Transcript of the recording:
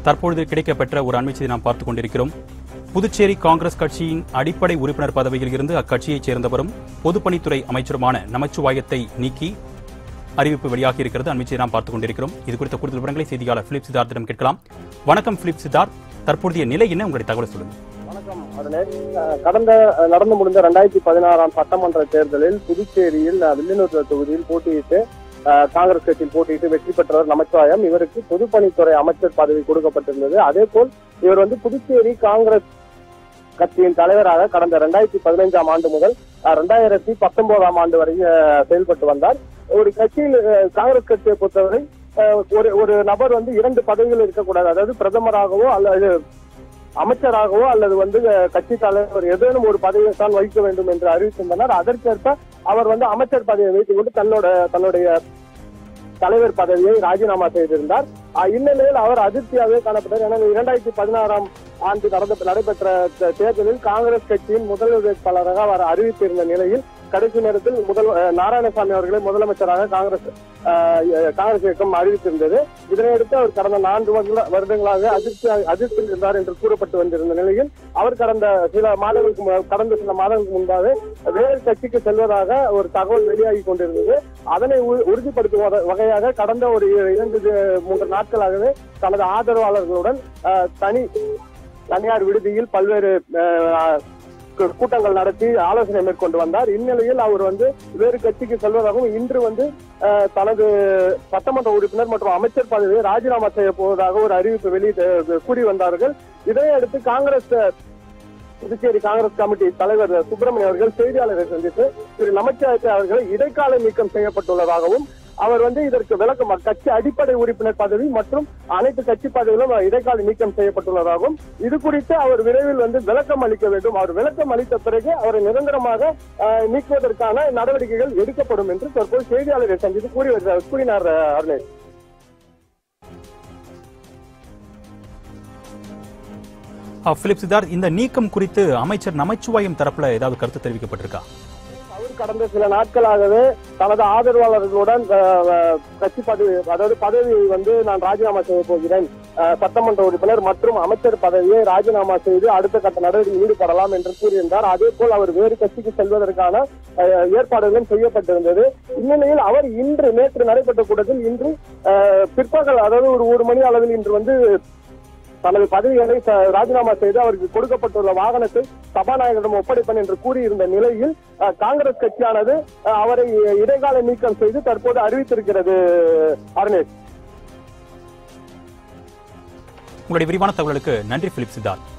தற்பொழுது கிடைக்கப்பெற்ற ஒரு அண்மை செய்தி நாம் பார்த்துக் கொண்டிருக்கிறோம் புதுச்சேரி காங்கிரஸ் கட்சியின் அடிப்படை உறுப்பினர் பதவியில் இருந்து அக்கட்சியைச் சேர்ந்தவரும் பொதுப்பணித்துறை அமைச்சருமான நமச்சிவாயத்தை நீக்கி அறிவிப்பு வெளியாகி இருக்கிறது அண்மை செய்தி நாம் பார்த்துக் கொண்டிருக்கிறோம் இது குறித்த கூடுதல் விவரங்களை செய்தியாளர் பிலிப் சித்தார்த்திடம் கேட்கலாம் வணக்கம் பிலிப் சித்தார்த் தற்போதைய நிலை என்ன உங்களுடைய தகவல் சொல்லுங்க வணக்கம் அருணே அஹ் கடந்த அஹ், நடந்து முடிந்த ரெண்டாயிரத்தி பதினாறாம் சட்டமன்ற தேர்தலில் புதுச்சேரியில் அஹ், வில்லியனூர் தொகுதியில் போட்டியிட்டு அஹ், காங்கிரஸ் கட்சியில் போட்டியிட்டு வெற்றி பெற்றவர் நமச்சிவாயம் இவருக்கு பொதுப்பணித்துறை அமைச்சர் பதவி கொடுக்கப்பட்டிருந்தது அதே போல் இவர் வந்து புதுச்சேரி காங்கிரஸ் கட்சியின் தலைவராக கடந்த ரெண்டாயிரத்தி பதினைஞ்சாம் ஆண்டு முதல் அஹ், ரெண்டாயிரத்தி பத்தொன்பதாம் ஆண்டு வரை அஹ், செயல்பட்டு வந்தார் ஒரு கட்சியில் அஹ், காங்கிரஸ் கட்சியை பொறுத்தவரை அஹ், ஒரு ஒரு நபர் வந்து இரண்டு பதவிகள் இருக்கக்கூடாது அதாவது பிரதமராகவோ அல்லது அமைச்சராகவோ அல்லது வந்து அஹ், கட்சி தலைவர் ஏதேனும் ஒரு பதவியை தான் வகிக்க வேண்டும் என்று அறிவித்திருந்தனர் அதற்கேற்ப அவர் வந்து அமைச்சர் பதவியை வைத்துக் கொண்டு தன்னோட தன்னுடைய தலைவர் பதவியை ராஜினாமா செய்திருந்தார் அஹ், இந்நிலையில் அவர் அதிருப்தியாகவே காணப்பட்டார் ஏன்னா இரண்டாயிரத்தி பதினாறாம் ஆண்டு நடந்த நடைபெற்ற தே- தேர்தலில் காங்கிரஸ் கட்சியின் முதல் வேட்பாளராக அவர் அறிவித்திருந்த நிலையில் கடைசி நேரத்தில் முதல் அஹ், நாராயணசாமி அவர்களை முதலமைச்சராக காங்கிரஸ் அஹ், காங்கிரஸ் இயக்கம் அறிவித்திருந்தது இதனையடுத்து அவர் கடந்த நான்கு வருட- வருடங்களாக அதிர்ச்சி அதிர்ச்சியில் இருந்தார் என்று கூறப்பட்டு வந்திருந்த நிலையில் அவர் கடந்த சில மாதங்களுக்கு மு- கடந்த சில மாதங்களுக்கு முன்பாக வேறு கட்சிக்கு செல்வதாக ஒரு தகவல் வெளியாகி கொண்டிருந்தது அதனை உ- உறுதிப்படுத்தும் வக- வகையாக கடந்த ஒரு இரண்டு தி- மூன்று நாட்களாகவே தனது ஆதரவாளர்களுடன் அஹ், தனி தனியார் விடுதியில் பல்வேறு அஹ், கூ- கூட்டங்கள் நடத்தி ஆலோசனை மேற்கொண்டு வந்தார் இந்நிலையில் அவர் வந்து வேறு கட்சிக்கு செல்வதாகவும் இன்று வந்து அஹ், தனது சட்டமன்ற உறுப்பினர் மற்றும் அமைச்சர் பதவியை ராஜினாமா செய்ய போவதாக ஒரு அறிவிப்பு வெளியிட்டு கூறி வந்தார்கள் இதையடுத்து காங்கிரஸ் புதுச்சேரி காங்கிரஸ் கமிட்டி தலைவர் சுப்பிரமணிய அவர்கள் செய்தியாளரை சந்தித்து திரு நமச்சிவாயத்தை அவர்களை இடைக்கால நீக்கம் செய்யப்பட்டுள்ளதாகவும் அவர் வந்து இதற்கு விளக்கம் கட்சி அடிப்படை உறுப்பினர் பதவி மற்றும் அனைத்து கட்சி பதவிகளும் இடைக்கால நீக்கம் செய்யப்பட்டுள்ளதாகவும் இது குறித்து அவர் விரைவில் வந்து விளக்கம் அளிக்க வேண்டும் அவர் விளக்கம் அளித்த பிறகு அவரை நிரந்தரமாக அஹ், நீக்குவதற்கான நடவடிக்கைகள் எடுக்கப்படும் என்று தற்போது செய்தியாளரை சந்தித்து கூறி வருகிறார் கூறினார் அஹ், அருணேஷ் அஹ், பிலிப் சித்தார்த் இந்த நீக்கம் குறித்து அமைச்சர் நமச்சிவாயம் தரப்புல ஏதாவது கருத்து தெரிவிக்கப்பட்டிருக்கா அவர் கடந்த சில நாட்களாகவே தனது ஆதரவாளர்களுடன் அஹ், அஹ், கட்சி பதவி அதாவது பதவியை வந்து நான் ராஜினாமா செய்ய போகிறேன் அஹ், சட்டமன்ற உறுப்பினர் மற்றும் அமைச்சர் பதவியை ராஜினாமா செய்து அடுத்த கட்ட நடவடிக்கையில் ஈடுபடலாம் என்று கூறியிருந்தார் அதே போல் அவர் வேறு கட்சிக்கு செல்வதற்கான அஹ், ஏற்பாடுகளும் செய்யப்பட்டிருந்தது இந்நிலையில் அவர் இன்று நேற்று நடைபெற்ற கூட்டத்தில் இன்று அஹ், பிற்பகல் அதாவது ஒரு ஒரு மணி அளவில் இன்று வந்து தனது பதவிகளை ச- ராஜினாமா செய்து அவருக்கு கொடுக்கப்பட்டுள்ள வாகனத்தை சபாநாயகரிடம் ஒப்படைப்பேன் என்று கூறியிருந்த நிலையில் அஹ், காங்கிரஸ் கட்சியானது அஹ், அவரை இடைக்கால நீக்கம் செய்து தற்போது அறிவித்திருக்கிறது அருணேஷ் உங்களுடைய விரிவான தகவலுக்கு நன்றி பிலிப் சித்தார்த்